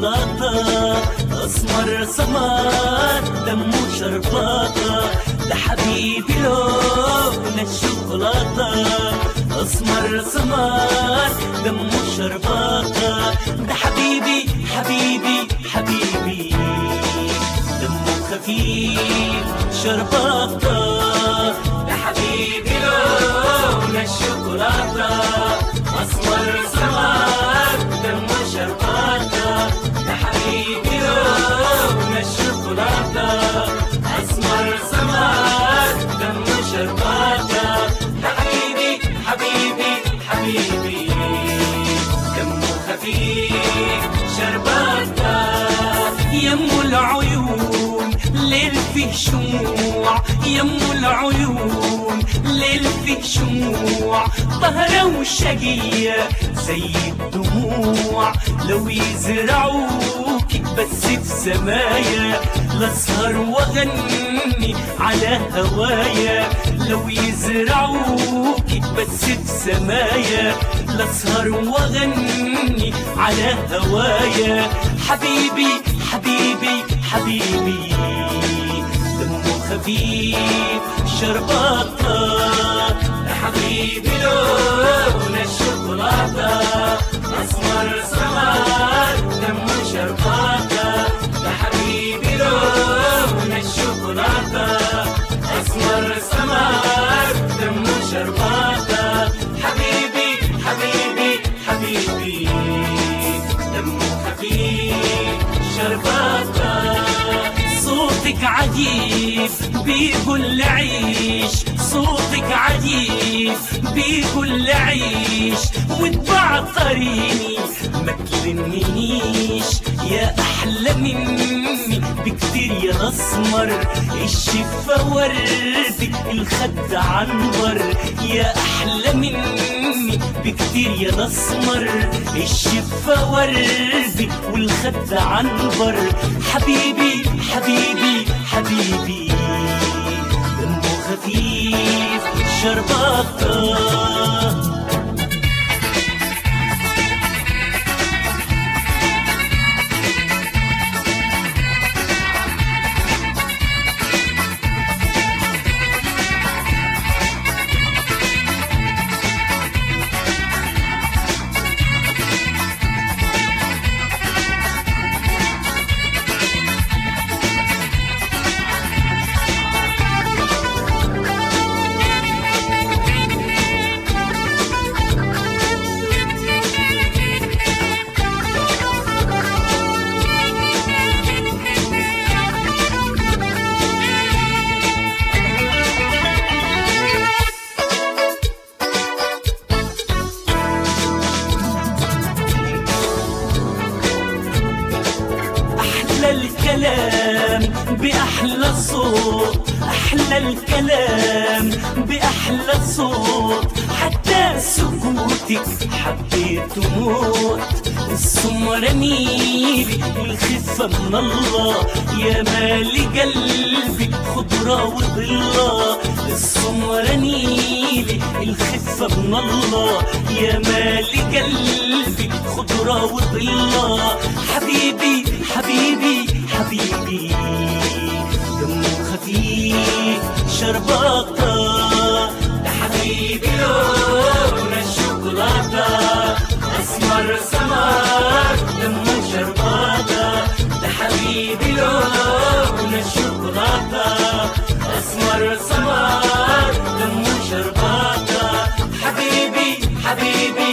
شوكولاتة أسمر سمر دمه شرباتة ده حبيبي لون الشوكولاتة أسمر سمر دمه شرباتة ده حبيبي حبيبي حبيبي دمه خفيف شرباتة ده حبيبي لون الشوكولاتة أسمر سمر دمه شرباتة ده حبيبي لون الشوكولاتة أسمر سمر دمه شرباتة ده حبيبي حبيبي حبيبي دمه خفيف شرباتة يم العيون ليل فيه شموع يم العيون ليل فيه شموع طهرة وشقية زي الدموع لو يزرعوك بس في سمايا لاسهر واغني على هوايا لو يزرعوك بس في سمايا لاسهر واغني على هوايا حبيبي حبيبي حبيبي دمه خفيف شرباتة يا حبيبي لون الشوكولاتة أسمر سمر دمه شرباتة يا حبيبي لون الشوكولاتة أسمر سمر دمه شرباتة حبيبي حبيبي حبيبي دمه خفيف شرباتة صوتك عجيب بيقول عيش صوتك عجيب بيقول عيش وتبعطريني ما تلمنيش يا احلى مني بكتير يا الاسمر الشفا وردي الخد عنبر يا احلى مني بكتير يا الاسمر الشفا وردي والخد عنبر حبيبي حبيبي حبيبي دمه خفيف شرباتة أحلى الكلام بأحلى صوت أحلى الكلام بأحلى صوت حتى سكوتك حبيت موت السمرة ميلي والخفة من الله يا مالي قلبي خضرة وظلة السمرة نيلي الخفة من الله يا مالي قلبي خضرة وظلة حبيبي حبيبي حبيبي دمه خفيف شرباتة ده حبيبي لون الشوكولاتة أسمر سمر دمه شرباتة ده حبيبي لون الشوكولاتة أسمر سمر دمه شرباتة حبيبي حبيبي